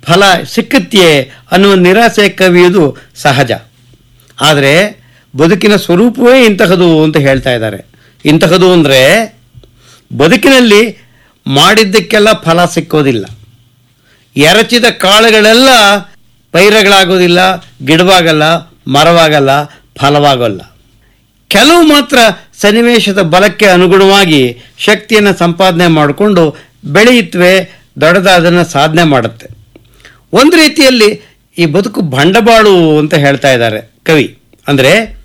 ಫಲ ಸಿಕ್ಕತ್ಯೆ ಅನ್ನುವ ನಿರಾಸೆ ಕವಿಯುವುದು ಸಹಜ ಆದರೆ ಬದುಕಿನ ಸ್ವರೂಪವೇ ಇಂತಹದು ಅಂತ ಹೇಳ್ತಾ ಇದ್ದಾರೆ ಇಂತಹದು ಅಂದರೆ ಬದುಕಿನಲ್ಲಿ ಮಾಡಿದ್ದಕ್ಕೆಲ್ಲ ಫಲ ಸಿಕ್ಕೋದಿಲ್ಲ ಎರಚಿದ ಕಾಳುಗಳೆಲ್ಲ ಪೈರಗಳಾಗೋದಿಲ್ಲ ಗಿಡವಾಗಲ್ಲ ಮರವಾಗಲ್ಲ ಫಲವಾಗಲ್ಲ ಕೆಲವು ಮಾತ್ರ ಸನ್ನಿವೇಶದ ಬಲಕ್ಕೆ ಅನುಗುಣವಾಗಿ ಶಕ್ತಿಯನ್ನು ಸಂಪಾದನೆ ಮಾಡಿಕೊಂಡು ಬೆಳೆಯುತ್ತವೆ ದೊಡ್ಡದ ಅದನ್ನು ಸಾಧನೆ ಮಾಡುತ್ತೆ ಒಂದು ರೀತಿಯಲ್ಲಿ ಈ ಬದುಕು ಬಂಡವಾಳು ಅಂತ ಹೇಳ್ತಾ ಇದ್ದಾರೆ ಕವಿ ಅಂದರೆ